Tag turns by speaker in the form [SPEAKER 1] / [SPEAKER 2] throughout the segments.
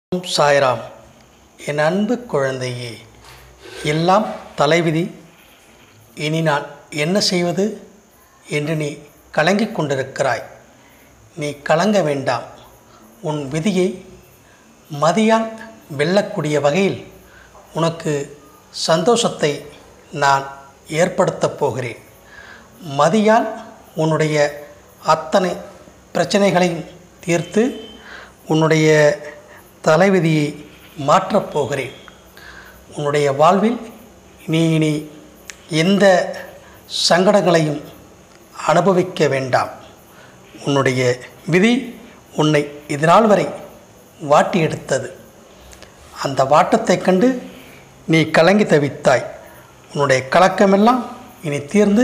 [SPEAKER 1] ஓம் சாய்ராம் என் அன்பு குழந்தையே எல்லாம் தலைவிதி இனி நான் என்ன செய்வது என்று நீ கலங்கிக் கொண்டிருக்கிறாய் நீ கலங்க வேண்டாம் உன் விதியை மதியால் வெல்லக்கூடிய வகையில் உனக்கு சந்தோஷத்தை நான் ஏற்படுத்தப் போகிறேன் மதியால் உன்னுடைய அத்தனை பிரச்சனைகளையும் தீர்த்து உன்னுடைய தலைவிதியை மாற்றப் போகிறேன் உன்னுடைய வாழ்வில் நீ இனி எந்த சங்கடங்களையும் அனுபவிக்க வேண்டாம் உன்னுடைய விதி உன்னை இதுநாள் வரை வாட்டி எடுத்தது அந்த வாட்டத்தைக் கண்டு நீ கலங்கி தவித்தாய் உன்னுடைய கலக்கமெல்லாம் இனி தீர்ந்து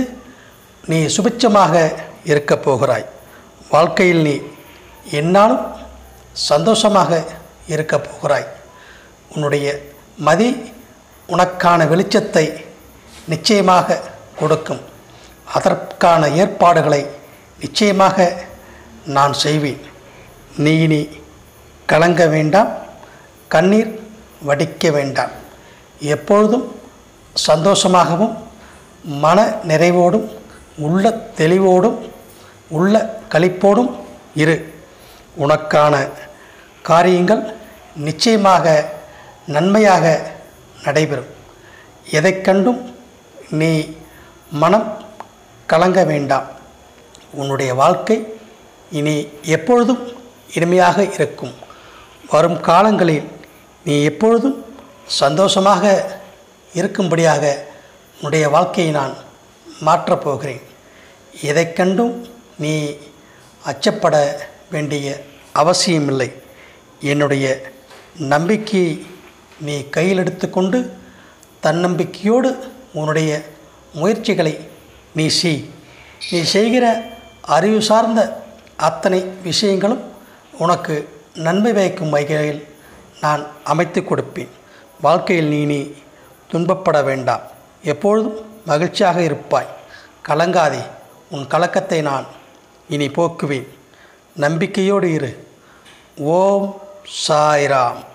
[SPEAKER 1] நீ சுபிட்சமாக இருக்கப் போகிறாய் வாழ்க்கையில் நீ என்னாலும் சந்தோஷமாக இருக்கப் போகிறாய் உன்னுடைய மதி உனக்கான வெளிச்சத்தை நிச்சயமாக கொடுக்கும் அதற்கான ஏற்பாடுகளை நிச்சயமாக நான் செய்வேன் நீ இனி கலங்க வேண்டாம் கண்ணீர் வடிக்க வேண்டாம் எப்பொழுதும் சந்தோஷமாகவும் மன நிறைவோடும் உள்ள தெளிவோடும் உள்ள களிப்போடும் இரு உனக்கான காரியங்கள் நிச்சயமாக நன்மையாக நடைபெறும் எதைக் கண்டும் நீ மனம் கலங்க வேண்டாம் உன்னுடைய வாழ்க்கை இனி எப்பொழுதும் இனிமையாக இருக்கும் வரும் காலங்களில் நீ எப்பொழுதும் சந்தோஷமாக இருக்கும்படியாக உன்னுடைய வாழ்க்கையை நான் மாற்றப் போகிறேன் எதைக் கண்டும் நீ அச்சப்பட வேண்டிய அவசியமில்லை என்னுடைய நம்பிக்கையை நீ கையில் எடுத்துக்கொண்டு தன்னம்பிக்கையோடு உன்னுடைய முயற்சிகளை நீ செய் நீ செய்கிற அறிவு சார்ந்த அத்தனை விஷயங்களும் உனக்கு நன்மை பயக்கும் வகையில் நான் அமைத்து கொடுப்பேன் வாழ்க்கையில் நீ நீ துன்பப்பட வேண்டாம் எப்பொழுதும் மகிழ்ச்சியாக இருப்பாய் கலங்காதே உன் கலக்கத்தை நான் இனி போக்குவேன் நம்பிக்கையோடு இரு ஓம் சாய்ராம்